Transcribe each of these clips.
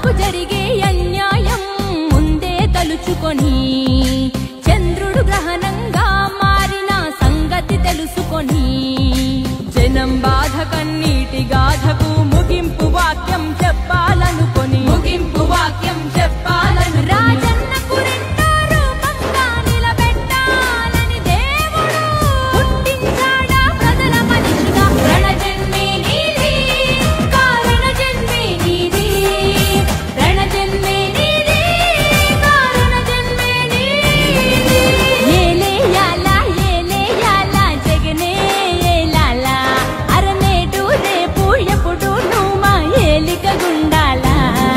మనకు జరిగే అన్యాయం ముందే తలుచుకొని చంద్రుడు గ్రహణంగా మారిన సంగతి తెలుసుకొని జనం బాధ కన్నీటి గాథకు ముగింపు వాక్యం చెప్పాలనుకొని ముగింపు వాక్యం చెప్పాలను రాజన్నకు రెండో రూపంగా నిలబెట్టాలని దేవుడు పుట్టించాడా ప్రజల మనిషిగా రణజన్మే నీది కారణ జన్మే నీది రణజన్మే నీది కారణ జన్మే నీది ఏలేయాల ఏలేయాల జగనే ఏలాల అరనేటు రేపు ఎప్పుడు నువ్వు మా ఏలిక గుండాలా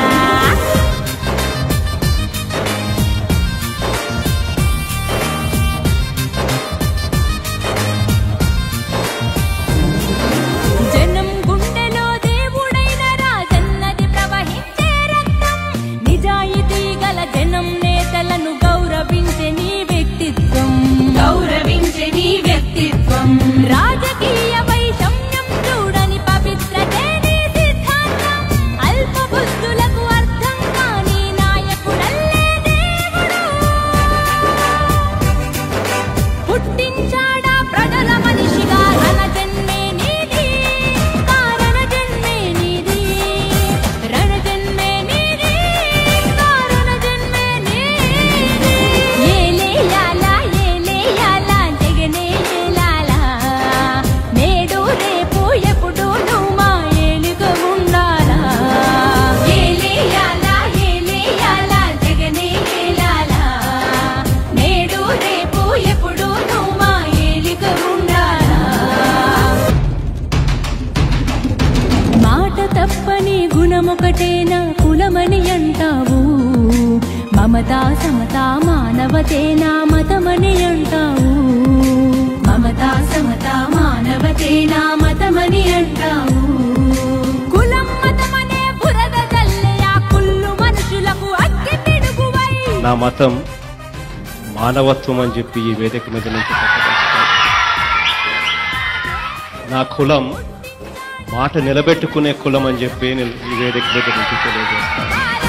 జనం గుండెలో దేవుడైన రాజన్నది ప్రవహించే రక్తం నిజాయితీ గల జనం నేతలను గౌరవించే నీ వ్యక్తిత్వం గౌరవించే నీ వ్యక్తిత్వం రాజకీయ వైషమ్యం చూడని పవిత్రతే నీ సిద్ధాంతం అల్ప బుద్ధులకు అర్థం కాని నాయకుడల్లే దేవుడు పుట్టించాడా ప్రజల మనిషిగా రణ జన్మే నీది కారణ జన్మే నీది రణ జన్మే నీది కారణ జన్మే నీది ఏలేయాల ఏలేయాల జగనే ఏలాల నేడు రేపు ఎప్పుడు నువ్వు మా ఏలుక ఉండాలా ఏలేయాల ఏలేయాల జగనే ఏలాల నేడు రేపు ఎప్పుడు నువ్వు మా ఏలిక ఉండాలా మాట తప్పని గుణమొకటేనా కులమని అంటావు మమతా సమతా మానవతేనా మతమని అంటావు మమతా సమతా మానవతేనా మతమని అంటావు కులం మతమనే బురద జల్లే ఆ కుళ్ళు మనుషులకు అగ్గి పిడుగువై నా మతం మానవత్వం అని చెప్పి ఈ వేదిక మీద నుంచి చెప్పదలుచుకున్నాను. నా కులం మాట నిలబెట్టుకునే కులం అని చెప్పి నేను ఈ వేదిక మీద నుంచి తెలియజేస్తాను